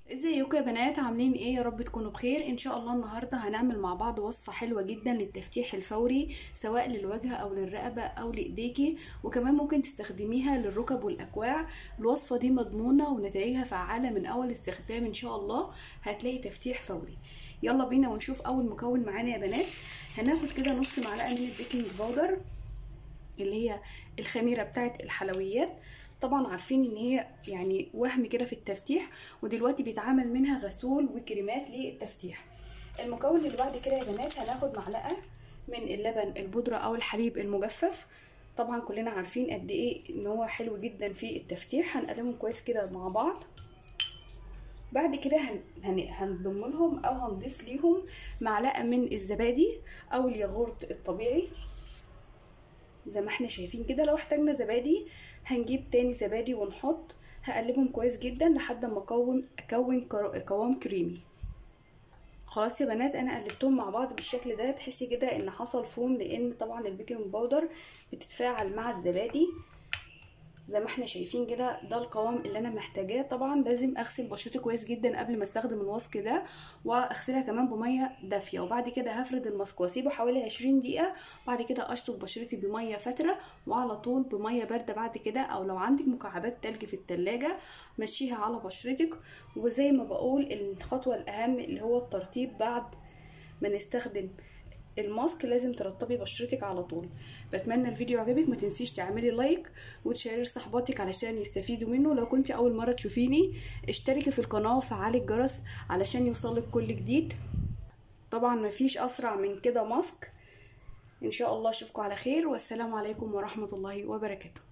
ازيكم يا بنات عاملين ايه يا رب تكونوا بخير ان شاء الله النهارده هنعمل مع بعض وصفه حلوه جدا للتفتيح الفوري سواء للوجه او للرقبه او لايديكي وكمان ممكن تستخدميها للركب والاكواع الوصفه دي مضمونه ونتائجها فعاله من اول استخدام ان شاء الله هتلاقي تفتيح فوري يلا بينا ونشوف اول مكون معانا يا بنات هناخد كده نص معلقه من البيكنج باودر اللي هي الخميره بتاعه الحلويات طبعا عارفين ان هي يعني وهم كده في التفتيح ودلوقتي بيتعمل منها غسول وكريمات للتفتيح المكون اللي بعد كده يا بنات هناخد معلقه من اللبن البودره او الحليب المجفف طبعا كلنا عارفين قد ايه ان هو حلو جدا في التفتيح هنقلبهم كويس كده مع بعض بعد كده هن... هن... هنضم لهم او هنضيف ليهم معلقه من الزبادي او الياغورت الطبيعي زي ما احنا شايفين كده لو احتاجنا زبادي هنجيب تاني زبادي ونحط هقلبهم كويس جدا لحد ما اكون اكون قوام كريمي خلاص يا بنات انا قلبتهم مع بعض بالشكل ده تحسي كده ان حصل فوم لان طبعا البيكنج باودر بتتفاعل مع الزبادي زي ما احنا شايفين كده ده القوام اللي انا محتاجاه طبعا لازم اغسل بشرتي كويس جدا قبل ما استخدم الماسك ده واغسلها كمان بميه دافيه وبعد كده هفرد الماسك واسيبه حوالي 20 دقيقه بعد كده اشطف بشرتي بميه فتره وعلى طول بميه بارده بعد كده او لو عندك مكعبات تلج في التلاجة مشيها على بشرتك وزي ما بقول الخطوه الاهم اللي هو الترطيب بعد ما نستخدم الماسك لازم ترطبي بشرتك على طول بتمنى الفيديو عجبك ما تنسيش تعملي لايك وتشيري لصحباتك علشان يستفيدوا منه لو كنت اول مره تشوفيني اشتركي في القناه وفعلي الجرس علشان يوصلك كل جديد طبعا مفيش اسرع من كده ماسك ان شاء الله اشوفكم على خير والسلام عليكم ورحمه الله وبركاته